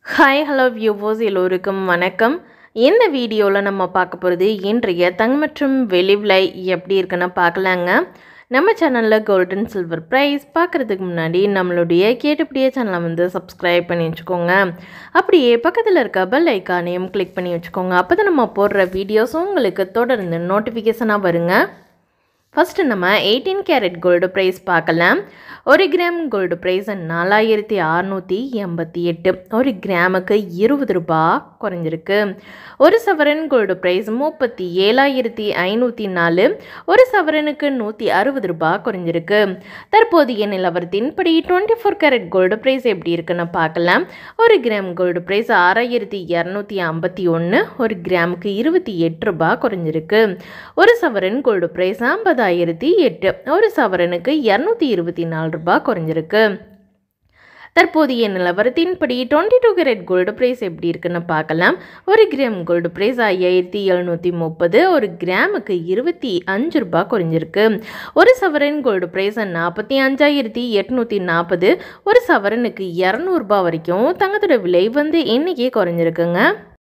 hi hello viewers எல்லோருக்கும் வணக்கம் இந்த வீடியோவில் நம்ம பார்க்க போகிறது இன்றைய தங்க மற்றும் வெளி விலை எப்படி இருக்குன்னு பார்க்கலாங்க நம்ம சேனலில் கோல்டன் சில்வர் ப்ரைஸ் பார்க்குறதுக்கு முன்னாடி நம்மளுடைய கேட்டுப்படியே சேனலை வந்து சப்ஸ்கிரைப் பண்ணி வச்சுக்கோங்க அப்படியே பக்கத்தில் இருக்க பெல் ஐக்கானையும் கிளிக் பண்ணி வச்சுக்கோங்க அப்போ தான் நம்ம போடுற வீடியோஸும் உங்களுக்கு தொடர்ந்து நோட்டிஃபிகேஷனாக வருங்க ஃபஸ்ட்டு நம்ம எயிட்டீன் கேரட் கோல்டு ப்ரைஸ் பார்க்கலாம் ஒரு கிராம் கோல்டு ப்ரைஸ் நாலாயிரத்தி அறநூற்றி எண்பத்தி எட்டு ஒரு கிராமுக்கு இருபது ரூபா குறைஞ்சிருக்கு ஒரு சவரன் கோல்டு ப்ரைஸ் முப்பத்தி ஏழாயிரத்தி ஐநூற்றி நாலு ஒரு சவரனுக்கு நூற்றி அறுபது ரூபா குறைஞ்சிருக்கு தற்போதைய நிலவரத்தின்படி twenty four carat gold price எப்படி இருக்குன்னு பார்க்கலாம் ஒரு கிராம் கோல்டு ப்ரைஸ் ஆறாயிரத்தி இரநூத்தி ஐம்பத்தி ஒன்று ஒரு கிராமுக்கு இருபத்தி எட்டு ரூபா குறைஞ்சிருக்கு ஒரு சவரன் கோல்டு ப்ரைஸ் ஐம்பதாயிரத்தி எட்டு ஒரு சவரனுக்கு இரநூத்தி இருபத்தி நாலு ரூபாய் குறைஞ்சிருக்கு தற்போதைய நிலவரத்தின்படி twenty two carat gold price எப்படி இருக்குன்னு பார்க்கலாம் ஒரு கிராம் கோல்டு ப்ரைஸ் ஐயாயிரத்தி எழுநூற்றி முப்பது ஒரு கிராமுக்கு இருபத்தி அஞ்சு ரூபாய் குறைஞ்சிருக்கு ஒரு சவரன் கோல்டு ப்ரைஸ் நாற்பத்தி அஞ்சாயிரத்தி எட்நூற்றி நாற்பது ஒரு சவரனுக்கு இரநூறுபா வரைக்கும் தங்கத்தோட விலை வந்து இன்றைக்கி குறைஞ்சிருக்குங்க